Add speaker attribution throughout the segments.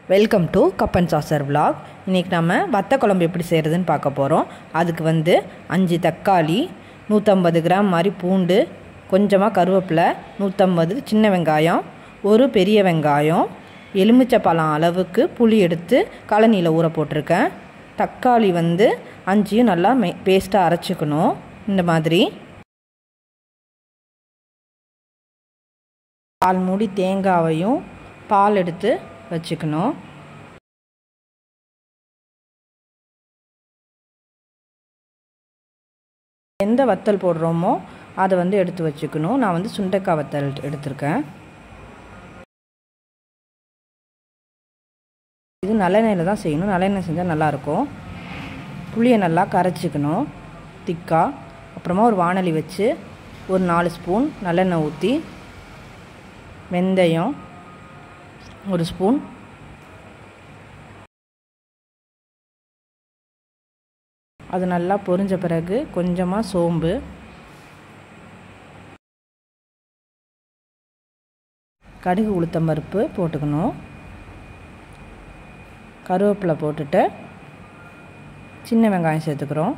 Speaker 1: welcome to cup and saucer vlog இன்றைக்கி நம்ம வத்த குழம்பு எப்படி செய்கிறதுன்னு பார்க்க போகிறோம் அதுக்கு வந்து அஞ்சு தக்காளி நூற்றம்பது கிராம் மாதிரி பூண்டு கொஞ்சமாக கருவேப்பிலை நூற்றம்பது சின்ன வெங்காயம் ஒரு பெரிய வெங்காயம் எலுமிச்சை பழம் அளவுக்கு புளி எடுத்து கழனியில் ஊற போட்டிருக்கேன் தக்காளி வந்து அஞ்சையும் நல்லா மெ பேஸ்ட்டாக அரைச்சிக்கணும் இந்த மாதிரி பால் மூடி தேங்காவையும் பால் எடுத்து வச்சுக்கணும் எந்த வத்தல் போடுறோமோ அதை வந்து எடுத்து வச்சுக்கணும் நான் வந்து சுண்டைக்காய் வத்தல் எடுத்திருக்கேன் இது நல்லெண்ணெயில் தான் செய்யணும் நல்லெண்ணெய் செஞ்சால் நல்லாயிருக்கும் புளியை நல்லா கரைச்சிக்கணும் திக்காக அப்புறமா ஒரு வானலி வச்சு ஒரு நாலு ஸ்பூன் நல்லெண்ணெய் ஊற்றி வெந்தயம் ஒரு ஸ்பூன் அது நல்லா பொரிஞ்ச பிறகு கொஞ்சமாக சோம்பு கடுகு உளுத்தம் பருப்பு போட்டுக்கணும் கருவேப்பிலை போட்டுட்டு சின்ன வெங்காயம் சேர்த்துக்கிறோம்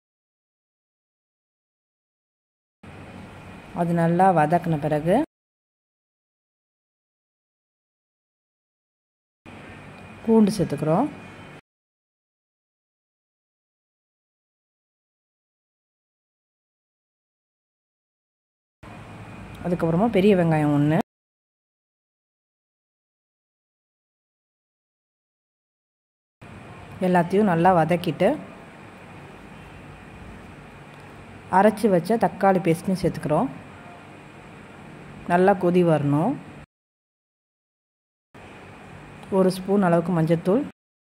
Speaker 1: அது நல்லா வதக்கின பிறகு பூண்டு சேர்த்துக்கிறோம் அதுக்கப்புறமா பெரிய வெங்காயம் ஒன்று எல்லாத்தையும் நல்லா வதக்கிட்டு அரைச்சி வச்ச தக்காளி பேஸ்ட்டும் சேர்த்துக்கிறோம் நல்லா கொதி வரணும் ஒரு ஸ்பூன் அளவுக்கு மஞ்சத்தூள்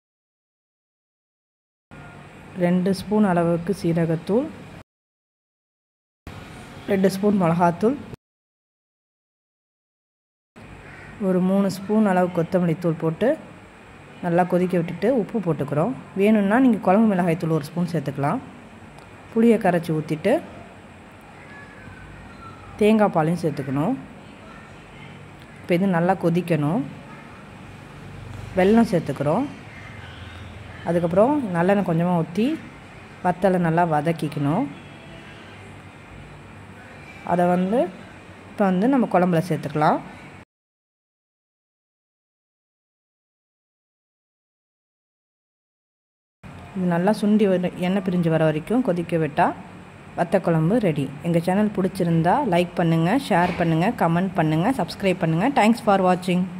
Speaker 1: ரெண்டு ஸ்பூன் அளவுக்கு சீரகத்தூள் ரெண்டு ஸ்பூன் மிளகாத்தூள் ஒரு மூணு ஸ்பூன் அளவு கொத்தமல்லி தூள் போட்டு நல்லா கொதிக்க விட்டுட்டு உப்பு போட்டுக்கிறோம் வேணும்னா நீங்கள் குழம்பு மிளகாய் தூள் ஒரு ஸ்பூன் சேர்த்துக்கலாம் புளியை கரைச்சி ஊற்றிட்டு தேங்காய் பாலையும் சேர்த்துக்கணும் இப்போ இது நல்லா கொதிக்கணும் வெல்லம் சேர்த்துக்கிறோம் அதுக்கப்புறம் நல்லெண்ணெய் கொஞ்சமாக ஊற்றி வத்தலை நல்லா வதக்கிக்கணும் அதை வந்து இப்போ வந்து நம்ம குழம்புல சேர்த்துக்கலாம் இது நல்லா சுண்டி வர எண்ணெய் பிரிஞ்சு வர வரைக்கும் கொதிக்க விட்டால் வத்த குழம்பு ரெடி எங்கள் சேனல் பிடிச்சிருந்தா லைக் பண்ணுங்கள் ஷேர் பண்ணுங்கள் கமெண்ட் பண்ணுங்கள் சப்ஸ்கிரைப் பண்ணுங்கள் தேங்க்ஸ் ஃபார் வாட்சிங்